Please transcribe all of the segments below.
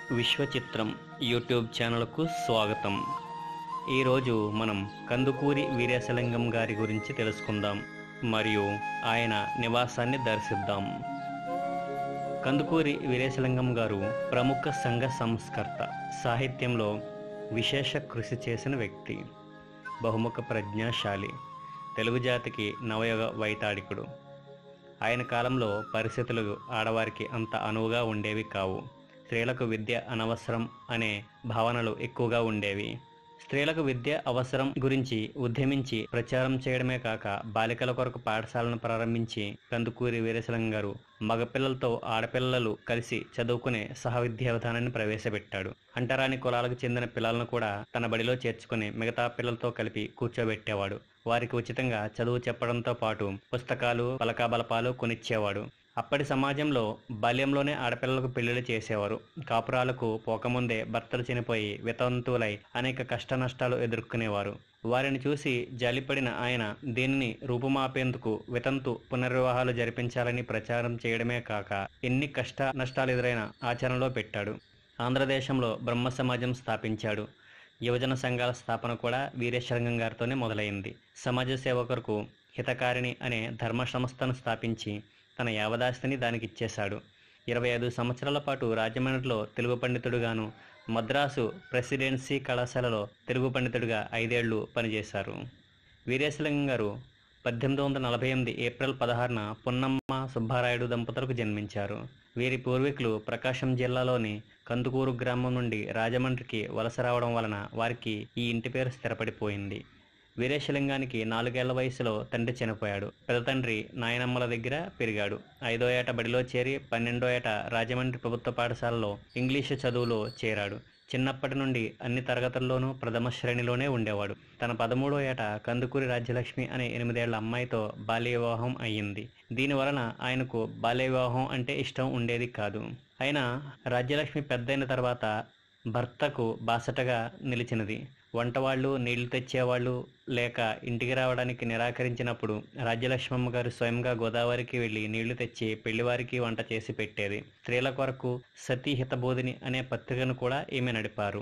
విశ్వచిత్రం YouTube ఛానల్కు స్వాగతం ఈరోజు మనం కందుకూరి వీరేశలింగం గారి గురించి తెలుసుకుందాం మరియు ఆయన నివాసాన్ని దర్శిద్దాం కందుకూరి వీరేశలింగం గారు ప్రముఖ సంఘ సంస్కర్త సాహిత్యంలో విశేష కృషి చేసిన వ్యక్తి బహుముఖ ప్రజ్ఞాశాలి తెలుగు జాతికి నవయుగ వైతాళికుడు ఆయన కాలంలో పరిస్థితులు ఆడవారికి అంత అనువుగా ఉండేవి కావు స్త్రీలకు విద్య అనవసరం అనే భావనలు ఎక్కువగా ఉండేవి స్త్రీలకు విద్య అవసరం గురించి ఉద్యమించి ప్రచారం చేయడమే కాక బాలికల కొరకు పాఠశాలను ప్రారంభించి కందుకూరి వీరేశలింగం గారు మగపిల్లలతో ఆడపిల్లలు కలిసి చదువుకునే సహ విద్యా విధానాన్ని ప్రవేశపెట్టాడు అంటరాని కులాలకు చెందిన పిల్లలను కూడా తన బడిలో చేర్చుకుని మిగతా పిల్లలతో కలిపి కూర్చోబెట్టేవాడు వారికి ఉచితంగా చదువు చెప్పడంతో పాటు పుస్తకాలు పలకాబలపాలు కొనిచ్చేవాడు అప్పటి సమాజంలో బాల్యంలోనే ఆడపిల్లలకు పెళ్లిళ్ళు చేసేవారు కాపురాలకు పోకముందే భర్తలు చనిపోయి వితంతువులై అనేక కష్ట నష్టాలు ఎదుర్కొనేవారు వారిని చూసి జాలిపడిన ఆయన దీనిని రూపుమాపేందుకు వితంతు పునర్వివాహాలు జరిపించాలని ప్రచారం చేయడమే కాక ఎన్ని కష్ట నష్టాలు ఎదురైన ఆచరణలో పెట్టాడు ఆంధ్రదేశంలో బ్రహ్మ సమాజం స్థాపించాడు యువజన సంఘాల స్థాపన కూడా వీరేశలింగం గారితోనే మొదలైంది సమాజ సేవ కొరకు హితకారిణి అనే ధర్మ సంస్థను స్థాపించి తన యావదాస్తిని దానికి ఇచ్చేశాడు ఇరవై ఐదు సంవత్సరాల పాటు రాజమండ్రిలో తెలుగు పండితుడుగాను మద్రాసు ప్రెసిడెన్సీ కళాశాలలో తెలుగు పండితుడిగా ఐదేళ్లు పనిచేశారు వీరేశలింగం గారు పద్దెనిమిది వందల నలభై ఎనిమిది ఏప్రిల్ పదహారున పున్నమ్మ సుబ్బారాయుడు దంపతులకు జన్మించారు వీరి పూర్వీకులు ప్రకాశం జిల్లాలోని కందుకూరు గ్రామం నుండి రాజమండ్రికి వలస రావడం వలన వారికి ఈ ఇంటి పేరు స్థిరపడిపోయింది వీరేశలింగానికి నాలుగేళ్ల వయసులో తండ్రి చనిపోయాడు పెద్ద తండ్రి నాయనమ్మల దగ్గర పెరిగాడు ఐదో ఏట బడిలో చేరి పన్నెండో ఏట రాజమండ్రి ప్రభుత్వ పాఠశాలలో ఇంగ్లీషు చదువులో చేరాడు చిన్నప్పటి నుండి అన్ని తరగతుల్లోనూ ప్రథమ శ్రేణిలోనే ఉండేవాడు తన పదమూడో ఏట కందుకూరి రాజ్యలక్ష్మి అనే ఎనిమిదేళ్ల అమ్మాయితో బాల్య వివాహం అయ్యింది దీని వలన ఆయనకు బాల్య వివాహం అంటే ఇష్టం ఉండేది కాదు అయినా రాజ్యలక్ష్మి పెద్దయిన తర్వాత భర్తకు బాసటగా నిలిచినది వంటవాళ్ళు నీళ్లు తెచ్చేవాళ్ళు లేక ఇంటికి రావడానికి నిరాకరించినప్పుడు రాజ్యలక్ష్మమ్మ గారు స్వయంగా గోదావరికి వెళ్లి నీళ్లు తెచ్చి పెళ్లివారికి వంట చేసి పెట్టేది స్త్రీల కొరకు సతీ హితబోధిని అనే పత్రికను కూడా ఈమె నడిపారు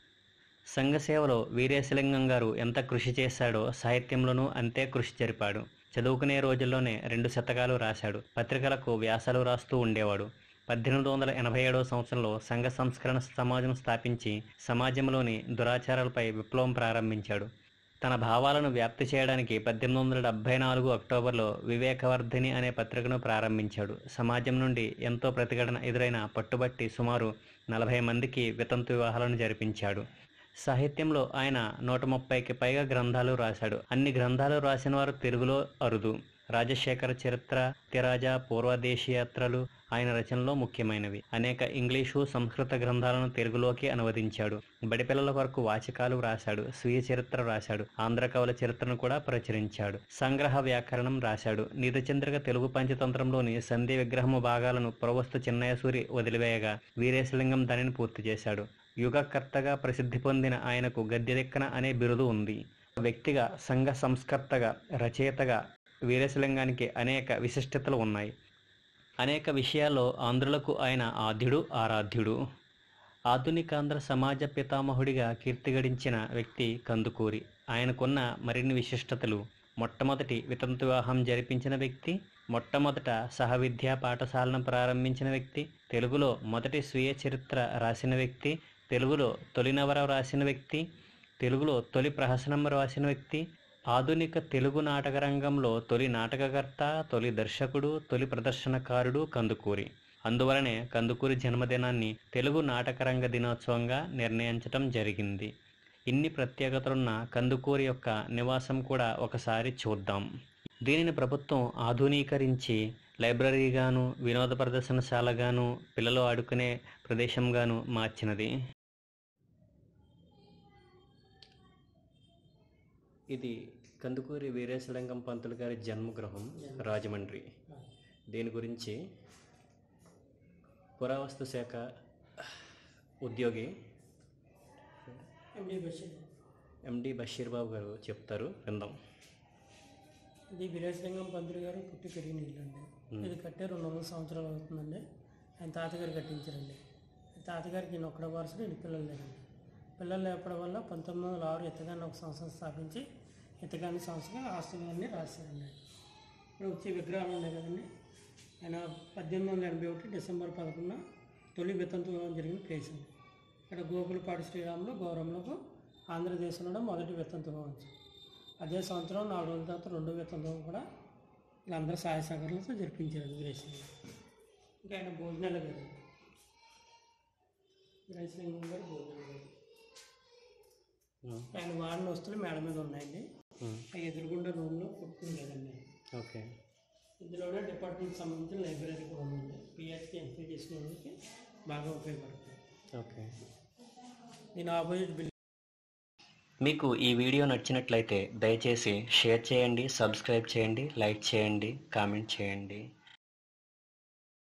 సంఘ సేవలో వీరేశలింగం గారు ఎంత కృషి చేశాడో సాహిత్యంలోనూ అంతే కృషి జరిపాడు చదువుకునే రోజుల్లోనే రెండు శతకాలు రాశాడు పత్రికలకు వ్యాసాలు రాస్తూ ఉండేవాడు పద్దెనిమిది వందల ఎనభై ఏడవ సంవత్సరంలో సంఘ సంస్కరణ సమాజం స్థాపించి సమాజంలోని దురాచారాలపై విప్లవం ప్రారంభించాడు తన భావాలను వ్యాప్తి చేయడానికి పద్దెనిమిది వందల డెబ్బై నాలుగు అక్టోబర్లో వివేకవర్ధిని అనే పత్రికను ప్రారంభించాడు సమాజం నుండి ఎంతో ప్రతిఘటన ఎదురైన పట్టుబట్టి సుమారు నలభై మందికి వితంతు వివాహాలను జరిపించాడు సాహిత్యంలో ఆయన నూట ముప్పైకి పైగా గ్రంథాలు రాశాడు అన్ని గ్రంథాలు రాసిన వారు తెలుగులో అరుదు రాజశేఖర చరిత్ర తిరాజ పూర్వదేశీయాత్రలు ఆయన రచనలో ముఖ్యమైనవి అనేక ఇంగ్లీషు సంస్కృత గ్రంథాలను తెలుగులోకి అనువదించాడు బడిపిల్లల వరకు వాచకాలు రాశాడు స్వీయ చరిత్ర రాశాడు ఆంధ్ర కవుల చరిత్రను కూడా ప్రచురించాడు సంగ్రహ వ్యాకరణం రాశాడు నీతిచంద్రిక తెలుగు పంచతంత్రంలోని సంధి విగ్రహము భాగాలను ప్రవస్తు చిన్నయసూరి వదిలివేయగా వీరేశలింగం దానిని పూర్తి చేశాడు యుగకర్తగా ప్రసిద్ధి పొందిన ఆయనకు గద్దెదెక్కన అనే బిరుదు ఉంది వ్యక్తిగా సంఘ సంస్కర్తగా రచయితగా వీరేశలింగానికి అనేక విశిష్టతలు ఉన్నాయి అనేక విషయాల్లో ఆంధ్రులకు ఆయన ఆద్యుడు ఆరాధ్యుడు ఆధునికాంధ్ర సమాజ పితామహుడిగా కీర్తిగడించిన వ్యక్తి కందుకూరి ఆయనకున్న మరిన్ని విశిష్టతలు మొట్టమొదటి వితంతు వివాహం జరిపించిన వ్యక్తి మొట్టమొదట సహవిద్యా పాఠశాలను ప్రారంభించిన వ్యక్తి తెలుగులో మొదటి స్వీయ చరిత్ర రాసిన వ్యక్తి తెలుగులో తొలి నవర రాసిన వ్యక్తి తెలుగులో తొలి ప్రహసనం రాసిన వ్యక్తి ఆధునిక తెలుగు నాటక రంగంలో తొలి నాటకకర్త తొలి దర్శకుడు తొలి ప్రదర్శనకారుడు కందుకూరి అందువలనే కందుకూరి జన్మదినాన్ని తెలుగు నాటకరంగ దినోత్సవంగా నిర్ణయించటం జరిగింది ఇన్ని ప్రత్యేకతలున్న కందుకూరి యొక్క నివాసం కూడా ఒకసారి చూద్దాం దీనిని ప్రభుత్వం ఆధునీకరించి లైబ్రరీగాను వినోద ప్రదర్శనశాలగాను పిల్లలు ఆడుకునే ప్రదేశంగాను మార్చినది ఇది కందుకూరి వీరేశలింగం పంతులు గారి జన్మగృహం రాజమండ్రి దీని గురించి పురావస్తు శాఖ ఉద్యోగి ఎండి బషీర్ ఎండి బషీర్ బాబు గారు చెప్తారు విందాం ఇది వీరేశలింగం పంతులు గారు పుట్టి పెరిగిన ఇల్లు అండి ఇది కట్టే రెండు వందల సంవత్సరాలు అవుతుందండి ఆయన తాతగారు కట్టించారండి తాతగారికి ఈయన ఒక్కడ వారసుడు ఈయన పిల్లలు లేరండి పిల్లలు లేకపోవడం వల్ల పంతొమ్మిది వందల ఆరు ఎత్తగాన్ని ఒక సంస్థను స్థాపించి ఎత్తగాని సంస్థగా ఆస్తులన్నీ రాశారండి ఇప్పుడు వచ్చే విగ్రహాలు ఉన్నాయి కదండి ఆయన పద్దెనిమిది వందల ఎనభై ఒకటి డిసెంబర్ పదకొండున తొలి వితంతువం జరిగిన ప్లేస్ అండి ఇక్కడ గోకులపాటి శ్రీరాములు గౌరమ్మలకు ఆంధ్రదేశంలో మొదటి వితంతువం వచ్చింది అదే సంవత్సరం నాలుగు రోజుల తర్వాత రెండో వితంతువం కూడా వీళ్ళందరూ సహాయ సహకారాలతో జరిపించారు వీరేశలింగం ఇంకా ఆయన భోజనాలు గారు వీరేశలింగం గారు భోజనాలు గారు ఆయన వాడిన వస్తువులు మేడ మీద ఉన్నాయండి ఆ ఎదురుగుండా రూమ్లో పుట్టుకుని లేదండి ఓకే ఇందులోనే డిపార్ట్మెంట్ సంబంధించిన లైబ్రరీ కూడా ఉంది పిహెచ్కి ఎంపీ చేసిన వాళ్ళకి బాగా ఉపయోగపడుతుంది ఓకే దీని ఆపోజిట్ బిల్ మీకు ఈ వీడియో నచ్చినట్లయితే దయచేసి షేర్ చేయండి సబ్స్క్రైబ్ చేయండి లైక్ చేయండి కామెంట్ చేయండి